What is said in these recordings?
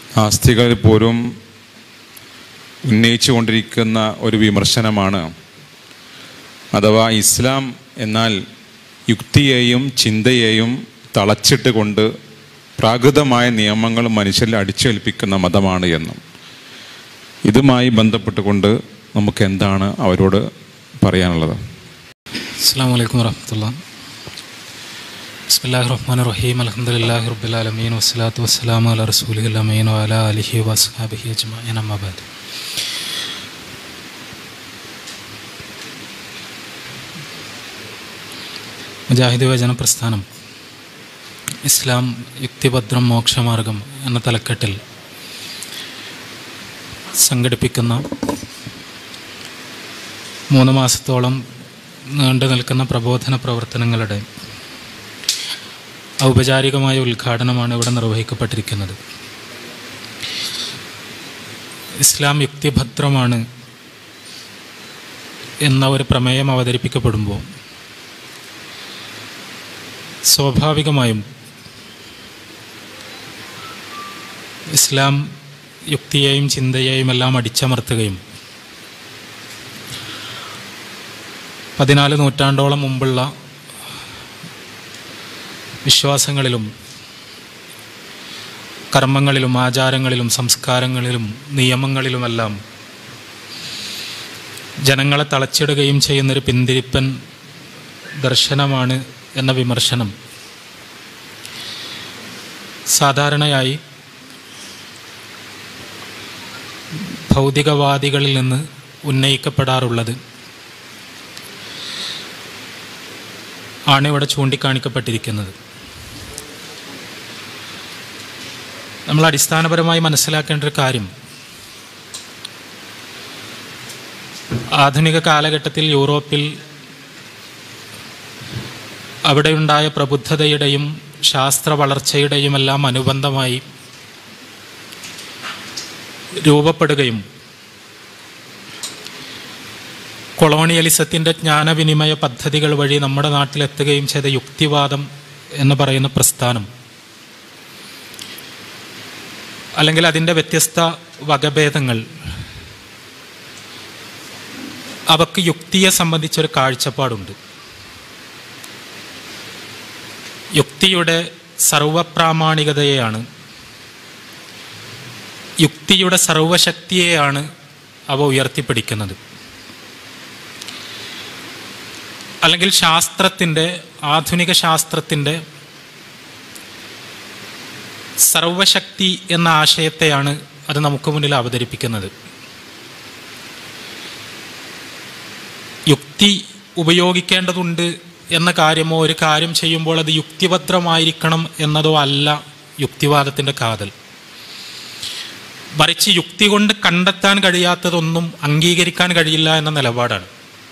ആസ്തികളിൽ പോലും ഉന്നയിച്ചു കൊണ്ടിരിക്കുന്ന ഒരു വിമർശനമാണ് അഥവാ ഇസ്ലാം എന്നാൽ യുക്തിയെയും ചിന്തയെയും തളച്ചിട്ട് കൊണ്ട് പ്രാകൃതമായ നിയമങ്ങൾ മനുഷ്യരിൽ അടിച്ചേൽപ്പിക്കുന്ന മതമാണ് എന്നും ഇതുമായി ബന്ധപ്പെട്ടുകൊണ്ട് നമുക്ക് എന്താണ് അവരോട് പറയാനുള്ളത് അസ്സാം വലൈക്കും വരഹമുല്ല ബിസ്മില്ലാഹി റഹ്മാൻ റഹീം അലഹമുല്ലാഹി റബ്ബുലാലമീൻ വസ്സലാത്തു വസ്സലാം അല റസൂലി അമീൻ അല അലിഹി വസ്ഹാബിഹി അജ്മഈൻ അമ്മാബാദ് മുജാഹിദ് വചന പ്രസ്ഥാനം ഇസ്ലാം യുക്തിഭദ്രം മോക്ഷമാർഗം എന്ന തലക്കെട്ടിൽ സംഘടിപ്പിക്കുന്ന മൂന്ന് മാസത്തോളം നീണ്ടു നിൽക്കുന്ന പ്രബോധന പ്രവർത്തനങ്ങളുടെ ഔപചാരികമായ ഉദ്ഘാടനമാണ് ഇവിടെ നിർവഹിക്കപ്പെട്ടിരിക്കുന്നത് ഇസ്ലാം യുക്തിഭദ്രമാണ് എന്ന ഒരു പ്രമേയം അവതരിപ്പിക്കപ്പെടുമ്പോൾ സ്വാഭാവികമായും ഇസ്ലാം യുക്തിയെയും ചിന്തയെയും എല്ലാം അടിച്ചമർത്തുകയും പതിനാല് നൂറ്റാണ്ടോളം മുമ്പുള്ള വിശ്വാസങ്ങളിലും കർമ്മങ്ങളിലും ആചാരങ്ങളിലും സംസ്കാരങ്ങളിലും നിയമങ്ങളിലുമെല്ലാം ജനങ്ങളെ തളച്ചിടുകയും ചെയ്യുന്നൊരു പിന്തിരിപ്പൻ ദർശനമാണ് എന്ന വിമർശനം സാധാരണയായി ഭൗതികവാദികളിൽ നിന്ന് ഉന്നയിക്കപ്പെടാറുള്ളത് ആണ് ഇവിടെ ചൂണ്ടിക്കാണിക്കപ്പെട്ടിരിക്കുന്നത് നമ്മൾ അടിസ്ഥാനപരമായി മനസ്സിലാക്കേണ്ട ഒരു കാര്യം ആധുനിക കാലഘട്ടത്തിൽ യൂറോപ്പിൽ അവിടെയുണ്ടായ പ്രബുദ്ധതയുടെയും ശാസ്ത്ര വളർച്ചയുടെയും എല്ലാം അനുബന്ധമായി രൂപപ്പെടുകയും കൊളോണിയലിസത്തിൻ്റെ ജ്ഞാനവിനിമയ പദ്ധതികൾ വഴി നമ്മുടെ നാട്ടിലെത്തുകയും ചെയ്ത യുക്തിവാദം എന്ന് പറയുന്ന പ്രസ്ഥാനം അല്ലെങ്കിൽ അതിൻ്റെ വ്യത്യസ്ത വകഭേദങ്ങൾ അവക്ക് യുക്തിയെ സംബന്ധിച്ചൊരു കാഴ്ചപ്പാടുണ്ട് യുക്തിയുടെ സർവപ്രാമാണികതയെയാണ് യുക്തിയുടെ സർവശക്തിയെയാണ് അവ ഉയർത്തിപ്പിടിക്കുന്നത് അല്ലെങ്കിൽ ശാസ്ത്രത്തിൻ്റെ ആധുനിക ശാസ്ത്രത്തിൻ്റെ സർവശക്തി എന്ന ആശയത്തെയാണ് അത് നമുക്ക് മുന്നിൽ അവതരിപ്പിക്കുന്നത് യുക്തി ഉപയോഗിക്കേണ്ടതുണ്ട് എന്ന കാര്യമോ ഒരു കാര്യം ചെയ്യുമ്പോൾ അത് യുക്തിഭദ്രമായിരിക്കണം എന്നതോ അല്ല യുക്തിവാദത്തിൻ്റെ കാതൽ മറിച്ച് യുക്തി കൊണ്ട് കണ്ടെത്താൻ കഴിയാത്തതൊന്നും അംഗീകരിക്കാൻ കഴിയില്ല എന്ന നിലപാടാണ്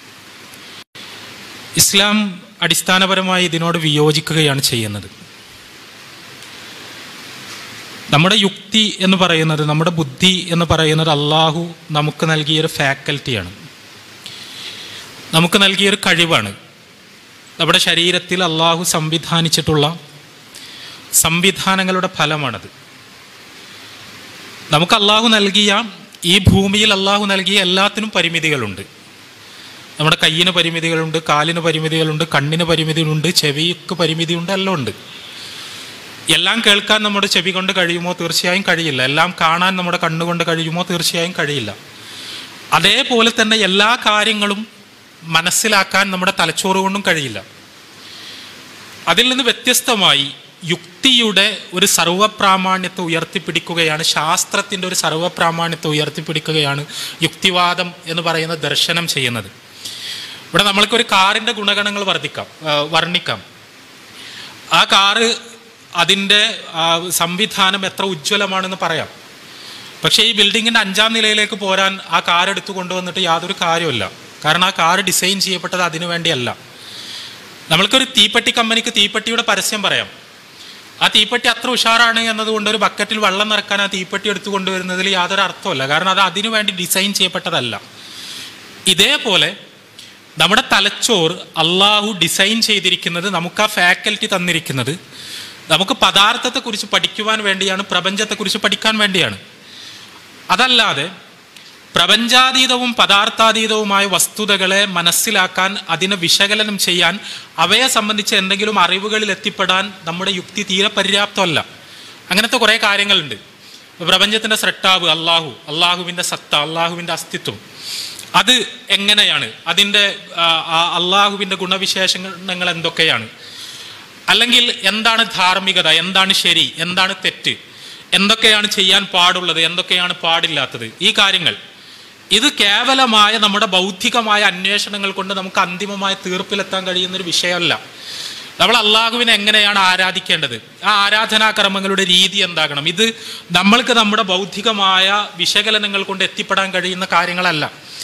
ഇസ്ലാം അടിസ്ഥാനപരമായി ഇതിനോട് വിയോജിക്കുകയാണ് ചെയ്യുന്നത് നമ്മുടെ യുക്തി എന്ന് പറയുന്നത് നമ്മുടെ ബുദ്ധി എന്ന് പറയുന്നത് അള്ളാഹു നമുക്ക് നൽകിയൊരു ഫാക്കൽറ്റിയാണ് നമുക്ക് നൽകിയൊരു കഴിവാണ് നമ്മുടെ ശരീരത്തിൽ അള്ളാഹു സംവിധാനിച്ചിട്ടുള്ള സംവിധാനങ്ങളുടെ ഫലമാണത് നമുക്ക് അള്ളാഹു നൽകിയ ഈ ഭൂമിയിൽ അള്ളാഹു നൽകിയ എല്ലാത്തിനും പരിമിതികളുണ്ട് നമ്മുടെ കയ്യിന് പരിമിതികളുണ്ട് കാലിന് പരിമിതികളുണ്ട് കണ്ണിന് പരിമിതികളുണ്ട് ചെവിക്ക് പരിമിതിയുണ്ട് എല്ലാം ഉണ്ട് എല്ലാം കേൾക്കാൻ നമ്മുടെ ചെവി കൊണ്ട് കഴിയുമോ തീർച്ചയായും കഴിയില്ല എല്ലാം കാണാൻ നമ്മുടെ കണ്ണുകൊണ്ട് കഴിയുമോ തീർച്ചയായും കഴിയില്ല അതേപോലെ തന്നെ എല്ലാ കാര്യങ്ങളും മനസ്സിലാക്കാൻ നമ്മുടെ തലച്ചോറ് കൊണ്ടും കഴിയില്ല അതിൽ നിന്ന് വ്യത്യസ്തമായി യുക്തിയുടെ ഒരു സർവപ്രാമാണ്യത്തെ ഉയർത്തിപ്പിടിക്കുകയാണ് ശാസ്ത്രത്തിൻ്റെ ഒരു സർവപ്രാമാണ്യത്തെ ഉയർത്തിപ്പിടിക്കുകയാണ് യുക്തിവാദം എന്ന് പറയുന്ന ദർശനം ചെയ്യുന്നത് ഇവിടെ നമ്മൾക്കൊരു കാറിൻ്റെ ഗുണഗണങ്ങൾ വർദ്ധിക്കാം ആ, വർണ്ണിക്കാം ആ കാറ് അതിൻ്റെ ആ, സംവിധാനം എത്ര ഉജ്ജ്വലമാണെന്ന് പറയാം പക്ഷേ ഈ ബിൽഡിങ്ങിൻ്റെ അഞ്ചാം നിലയിലേക്ക് പോരാൻ ആ കാർ എടുത്തു കൊണ്ടുവന്നിട്ട് യാതൊരു കാര്യമില്ല കാരണം ആ കാർ ഡിസൈൻ ചെയ്യപ്പെട്ടത് അതിനു വേണ്ടിയല്ല നമ്മൾക്കൊരു തീപ്പെട്ടി കമ്പനിക്ക് തീപ്പെട്ടിയുടെ പരസ്യം പറയാം ആ തീപ്പെട്ടി അത്ര ഉഷാറാണ് എന്നതുകൊണ്ട് ഒരു ബക്കറ്റിൽ വെള്ളം നിറക്കാൻ ആ തീപ്പെട്ടി എടുത്തു കൊണ്ടുവരുന്നതിൽ യാതൊരു അർത്ഥമല്ല കാരണം അത് അതിനു വേണ്ടി ഡിസൈൻ ചെയ്യപ്പെട്ടതല്ല ഇതേപോലെ നമ്മുടെ തലച്ചോറ് അള്ളാഹു ഡിസൈൻ ചെയ്തിരിക്കുന്നത് നമുക്ക് ആ ഫാക്കൽറ്റി തന്നിരിക്കുന്നത് നമുക്ക് പദാർത്ഥത്തെക്കുറിച്ച് പഠിക്കുവാൻ വേണ്ടിയാണ് പ്രപഞ്ചത്തെക്കുറിച്ച് പഠിക്കാൻ വേണ്ടിയാണ് അതല്ലാതെ പ്രപഞ്ചാതീതവും പദാർത്ഥാതീതവുമായ വസ്തുതകളെ മനസ്സിലാക്കാൻ അതിനെ വിശകലനം ചെയ്യാൻ അവയെ സംബന്ധിച്ച് എന്തെങ്കിലും അറിവുകളിൽ എത്തിപ്പെടാൻ നമ്മുടെ യുക്തി തീരെ പര്യാപ്തമല്ല അങ്ങനത്തെ കുറേ കാര്യങ്ങളുണ്ട് പ്രപഞ്ചത്തിൻ്റെ സൃഷ്ടാവ് അള്ളാഹു അള്ളാഹുവിൻ്റെ സത്ത അള്ളാഹുവിൻ്റെ അസ്തിത്വം അത് എങ്ങനെയാണ് അതിൻ്റെ അള്ളാഹുവിൻ്റെ ഗുണവിശേഷങ്ങൾ എന്തൊക്കെയാണ് അല്ലെങ്കിൽ എന്താണ് ധാർമ്മികത എന്താണ് ശരി എന്താണ് തെറ്റ് എന്തൊക്കെയാണ് ചെയ്യാൻ പാടുള്ളത് എന്തൊക്കെയാണ് പാടില്ലാത്തത് ഈ കാര്യങ്ങൾ ഇത് കേവലമായ നമ്മുടെ ബൗദ്ധികമായ അന്വേഷണങ്ങൾ കൊണ്ട് നമുക്ക് അന്തിമമായ തീർപ്പിലെത്താൻ കഴിയുന്ന ഒരു വിഷയമല്ല നമ്മൾ അള്ളാഹുവിനെ എങ്ങനെയാണ് ആരാധിക്കേണ്ടത് ആ ആരാധനാക്രമങ്ങളുടെ രീതി എന്താകണം ഇത് നമ്മൾക്ക് നമ്മുടെ ബൗദ്ധികമായ വിശകലനങ്ങൾ കൊണ്ട് എത്തിപ്പെടാൻ കഴിയുന്ന കാര്യങ്ങളല്ല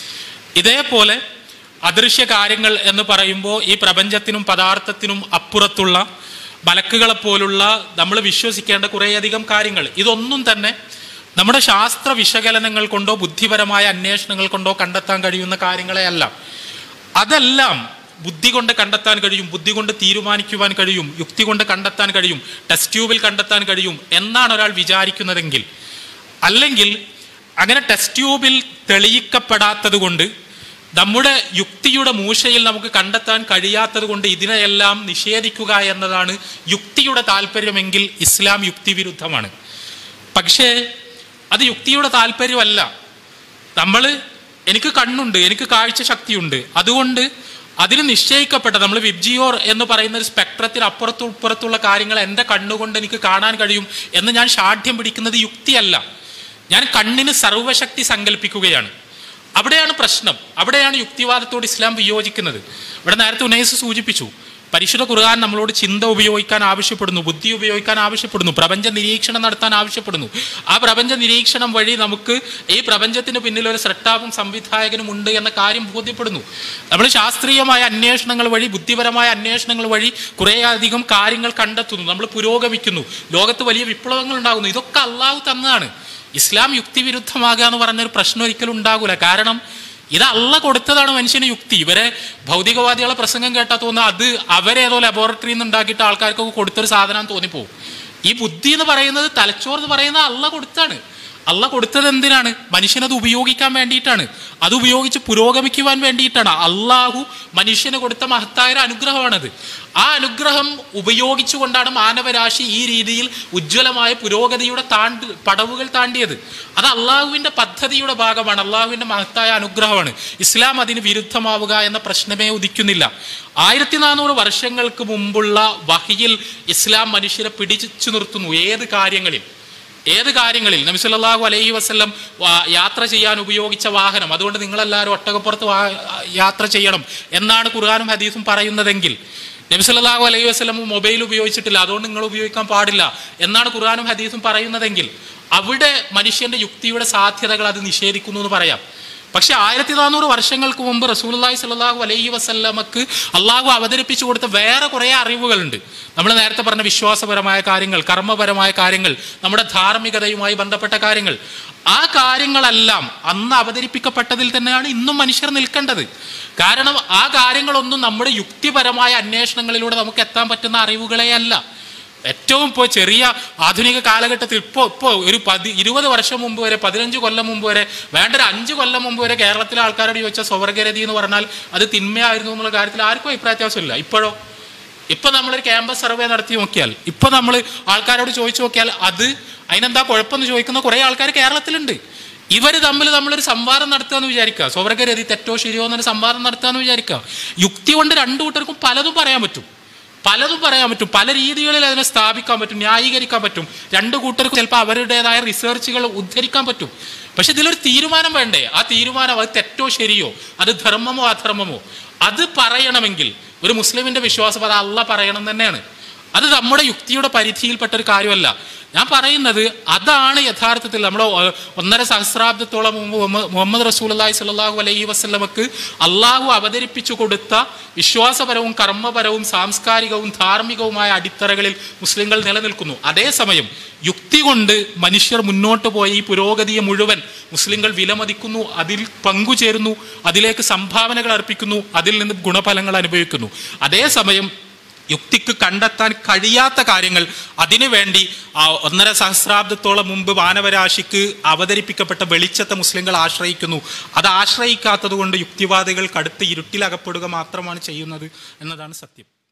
ഇതേപോലെ അദൃശ്യ കാര്യങ്ങൾ എന്ന് പറയുമ്പോൾ ഈ പ്രപഞ്ചത്തിനും പദാർത്ഥത്തിനും അപ്പുറത്തുള്ള മലക്കുകളെ പോലുള്ള നമ്മൾ വിശ്വസിക്കേണ്ട കുറേയധികം കാര്യങ്ങൾ ഇതൊന്നും തന്നെ നമ്മുടെ ശാസ്ത്ര വിശകലനങ്ങൾ കൊണ്ടോ ബുദ്ധിപരമായ അന്വേഷണങ്ങൾ കൊണ്ടോ കണ്ടെത്താൻ കഴിയുന്ന കാര്യങ്ങളെ അല്ല അതെല്ലാം ബുദ്ധി കൊണ്ട് കണ്ടെത്താൻ കഴിയും ബുദ്ധി കൊണ്ട് തീരുമാനിക്കുവാൻ കഴിയും യുക്തി കൊണ്ട് കണ്ടെത്താൻ കഴിയും ടെസ്റ്റ് ട്യൂബിൽ കണ്ടെത്താൻ കഴിയും എന്നാണ് ഒരാൾ വിചാരിക്കുന്നതെങ്കിൽ അല്ലെങ്കിൽ അങ്ങനെ ടെസ്റ്റ് ട്യൂബിൽ തെളിയിക്കപ്പെടാത്തത് കൊണ്ട് നമ്മുടെ യുക്തിയുടെ മൂശയിൽ നമുക്ക് കണ്ടെത്താൻ കഴിയാത്തത് കൊണ്ട് ഇതിനെയെല്ലാം നിഷേധിക്കുക എന്നതാണ് യുക്തിയുടെ താല്പര്യമെങ്കിൽ ഇസ്ലാം യുക്തിവിരുദ്ധമാണ് പക്ഷേ അത് യുക്തിയുടെ താല്പര്യമല്ല നമ്മൾ എനിക്ക് കണ്ണുണ്ട് എനിക്ക് കാഴ്ച ശക്തിയുണ്ട് അതുകൊണ്ട് അതിന് നിശ്ചയിക്കപ്പെട്ട നമ്മൾ വിബ്ജിയോർ എന്ന് പറയുന്ന ഒരു സ്പെക്ട്രത്തിന് അപ്പുറത്തും ഇപ്പുറത്തുള്ള കാര്യങ്ങൾ എൻ്റെ കണ്ണുകൊണ്ട് എനിക്ക് കാണാൻ കഴിയും എന്ന് ഞാൻ ഷാഠ്യം പിടിക്കുന്നത് യുക്തിയല്ല ഞാൻ കണ്ണിന് സർവശക്തി സങ്കല്പിക്കുകയാണ് അവിടെയാണ് പ്രശ്നം അവിടെയാണ് യുക്തിവാദത്തോട് ഇസ്ലാം വിയോജിക്കുന്നത് ഇവിടെ നേരത്തെ ഉനൈസ് സൂചിപ്പിച്ചു പരിശുദ്ധ ഖുർആൻ നമ്മളോട് ചിന്ത ഉപയോഗിക്കാൻ ആവശ്യപ്പെടുന്നു ബുദ്ധി ഉപയോഗിക്കാൻ ആവശ്യപ്പെടുന്നു പ്രപഞ്ച നിരീക്ഷണം നടത്താൻ ആവശ്യപ്പെടുന്നു ആ പ്രപഞ്ച നിരീക്ഷണം വഴി നമുക്ക് ഈ പ്രപഞ്ചത്തിന് പിന്നിൽ ഒരു സൃഷ്ടാവും സംവിധായകനും ഉണ്ട് എന്ന കാര്യം ബോധ്യപ്പെടുന്നു നമ്മൾ ശാസ്ത്രീയമായ അന്വേഷണങ്ങൾ വഴി ബുദ്ധിപരമായ അന്വേഷണങ്ങൾ വഴി കുറേയധികം കാര്യങ്ങൾ കണ്ടെത്തുന്നു നമ്മൾ പുരോഗമിക്കുന്നു ലോകത്ത് വലിയ വിപ്ലവങ്ങൾ ഉണ്ടാകുന്നു ഇതൊക്കെ അള്ളാഹു തന്നതാണ് ഇസ്ലാം യുക്തിവിരുദ്ധമാകുക എന്ന് പറഞ്ഞൊരു പ്രശ്നം ഒരിക്കലും ഉണ്ടാകൂല കാരണം ഇത് അള്ള കൊടുത്തതാണ് മനുഷ്യന് യുക്തി ഇവരെ ഭൗതികവാദികളെ പ്രസംഗം കേട്ടാൽ തോന്നുന്നത് അത് അവരേതോ ലബോറട്ടറിയിൽ നിന്ന് ഉണ്ടാക്കിയിട്ട് ആൾക്കാർക്കൊക്കെ കൊടുത്തൊരു സാധനം തോന്നിപ്പോവും ഈ ബുദ്ധി എന്ന് പറയുന്നത് തലച്ചോറ് എന്ന് പറയുന്നത് അള്ള കൊടുത്താണ് അള്ള കൊടുത്തത് എന്തിനാണ് മനുഷ്യനത് ഉപയോഗിക്കാൻ വേണ്ടിയിട്ടാണ് അത് ഉപയോഗിച്ച് പുരോഗമിക്കുവാൻ വേണ്ടിയിട്ടാണ് അള്ളാഹു മനുഷ്യന് കൊടുത്ത മഹത്തായ ഒരു അനുഗ്രഹമാണത് ആ അനുഗ്രഹം ഉപയോഗിച്ചുകൊണ്ടാണ് മാനവരാശി ഈ രീതിയിൽ ഉജ്ജ്വലമായ പുരോഗതിയുടെ താണ്ട് പടവുകൾ താണ്ടിയത് അത് അള്ളാഹുവിൻ്റെ പദ്ധതിയുടെ ഭാഗമാണ് അള്ളാഹുവിൻ്റെ മഹത്തായ അനുഗ്രഹമാണ് ഇസ്ലാം അതിന് വിരുദ്ധമാവുക എന്ന പ്രശ്നമേ ഉദിക്കുന്നില്ല ആയിരത്തി നാനൂറ് വർഷങ്ങൾക്ക് മുമ്പുള്ള വഹിയിൽ ഇസ്ലാം മനുഷ്യരെ പിടിച്ചു നിർത്തുന്നു ഏത് കാര്യങ്ങളിൽ ഏത് കാര്യങ്ങളിൽ നബി സല്ലല്ലാഹു അലൈഹി വസല്ലം വാ- യാത്ര ചെയ്യാൻ ഉപയോഗിച്ച വാഹനം അതുകൊണ്ട് നിങ്ങളെല്ലാവരും ഒട്ടകപ്പുറത്ത് വാ- യാത്ര ചെയ്യണം എന്നാണ് ഖുർആാനും ഹദീസും പറയുന്നതെങ്കിൽ നബി സല്ലല്ലാഹു അലൈഹി വസല്ലം മൊബൈൽ ഉപയോഗിച്ചിട്ടില്ല അതുകൊണ്ട് നിങ്ങൾ ഉപയോഗിക്കാൻ പാടില്ല എന്നാണ് ഖുർആാനും ഹദീസും പറയുന്നതെങ്കിൽ അവിടെ മനുഷ്യന്റെ യുക്തിയുടെ സാധ്യതകൾ അത് നിഷേധിക്കുന്നു എന്ന് പറയാം പക്ഷെ ആയിരത്തി നാനൂറ് വർഷങ്ങൾക്ക് മുമ്പ് റസൂലുള്ളാഹി സ്വല്ലല്ലാഹു അലൈഹി വസല്ലമക്ക് അള്ളാഹു അവതരിപ്പിച്ചു കൊടുത്ത വേറെ കുറേ അറിവുകളുണ്ട് നമ്മൾ നേരത്തെ പറഞ്ഞ വിശ്വാസപരമായ കാര്യങ്ങൾ കർമ്മപരമായ കാര്യങ്ങൾ നമ്മുടെ ധാർമ്മികതയുമായി ബന്ധപ്പെട്ട കാര്യങ്ങൾ ആ കാര്യങ്ങളെല്ലാം അന്ന് അവതരിപ്പിക്കപ്പെട്ടതിൽ തന്നെയാണ് ഇന്നും മനുഷ്യർ നിൽക്കേണ്ടത് കാരണം ആ കാര്യങ്ങളൊന്നും നമ്മുടെ യുക്തിപരമായ അന്വേഷണങ്ങളിലൂടെ നമുക്ക് എത്താൻ പറ്റുന്ന അറിവുകളെ അല്ല ഏറ്റവും ഇപ്പോൾ ചെറിയ ആധുനിക കാലഘട്ടത്തിൽ ഇപ്പോൾ ഇപ്പോൾ ഒരു പതി ഇരുപത് വർഷം മുമ്പ് വരെ പതിനഞ്ച് കൊല്ലം മുമ്പ് വരെ വേണ്ട ഒരു അഞ്ച് കൊല്ലം മുമ്പ് വരെ കേരളത്തിലെ ആൾക്കാരോട് ചോദിച്ച സ്വർഗരതി എന്ന് പറഞ്ഞാൽ അത് തിന്മയായിരുന്നു എന്നുള്ള കാര്യത്തിൽ ആർക്കും അഭിപ്രായ വ്യത്യാസമില്ല ഇപ്പോഴോ ഇപ്പൊ നമ്മളൊരു ക്യാമ്പസ് സർവേ നടത്തി നോക്കിയാൽ ഇപ്പൊ നമ്മൾ ആൾക്കാരോട് ചോദിച്ചു നോക്കിയാൽ അത് അതിനെന്താ കുഴപ്പമെന്ന് ചോദിക്കുന്ന കുറേ ആൾക്കാർ കേരളത്തിലുണ്ട് ഇവർ തമ്മിൽ നമ്മളൊരു സംവാദം നടത്തുക എന്ന് വിചാരിക്കുക സ്വർഗരതി തെറ്റോ ശരിയോ എന്നൊരു സംവാദം നടത്തുക എന്ന് വിചാരിക്കുക യുക്തി കൊണ്ട് രണ്ടു കൂട്ടർക്കും പലതും പറയാൻ പറ്റും പലതും പറയാൻ പറ്റും പല രീതികളിൽ അതിനെ സ്ഥാപിക്കാൻ പറ്റും ന്യായീകരിക്കാൻ പറ്റും രണ്ട് കൂട്ടർക്കും ചിലപ്പോൾ അവരുടേതായ റിസർച്ചുകൾ ഉദ്ധരിക്കാൻ പറ്റും പക്ഷെ ഇതിലൊരു തീരുമാനം വേണ്ടേ ആ തീരുമാനം അത് തെറ്റോ ശരിയോ അത് ധർമ്മമോ അധർമ്മമോ അത് പറയണമെങ്കിൽ ഒരു മുസ്ലിമിന്റെ വിശ്വാസം അത് അല്ല പറയണം തന്നെയാണ് അത് നമ്മുടെ യുക്തിയുടെ പരിധിയിൽപ്പെട്ട ഒരു കാര്യമല്ല ഞാൻ പറയുന്നത് അതാണ് യഥാർത്ഥത്തിൽ നമ്മുടെ ഒ- ഒന്നര സഹസ്രാബ്ദത്തോളം മുമ്പ് മുഹമ്മ- മുഹമ്മദ് റസൂൽ അള്ളാഹി സ്വല്ലല്ലാഹു അലൈഹി വസല്ലമക്ക് അള്ളാഹു അവതരിപ്പിച്ചു കൊടുത്ത വിശ്വാസപരവും കർമ്മപരവും സാംസ്കാരികവും ധാർമ്മികവുമായ അടിത്തറകളിൽ മുസ്ലിങ്ങൾ നിലനിൽക്കുന്നു അതേസമയം യുക്തി കൊണ്ട് മനുഷ്യർ മുന്നോട്ട് പോയ ഈ പുരോഗതിയെ മുഴുവൻ മുസ്ലിങ്ങൾ വിലമതിക്കുന്നു അതിൽ പങ്കുചേരുന്നു അതിലേക്ക് സംഭാവനകൾ അർപ്പിക്കുന്നു അതിൽ നിന്ന് ഗുണഫലങ്ങൾ അനുഭവിക്കുന്നു അതേസമയം യുക്തിക്ക് കണ്ടെത്താൻ കഴിയാത്ത കാര്യങ്ങൾ അതിനുവേണ്ടി ആ ഒന്നര സഹസ്രാബ്ദത്തോളം മുമ്പ് മാനവരാശിക്ക് അവതരിപ്പിക്കപ്പെട്ട വെളിച്ചത്തെ മുസ്ലിങ്ങൾ ആശ്രയിക്കുന്നു അത് ആശ്രയിക്കാത്തത് കൊണ്ട് യുക്തിവാദികൾ കടുത്ത ഇരുട്ടിലകപ്പെടുക മാത്രമാണ് ചെയ്യുന്നത് എന്നതാണ് സത്യം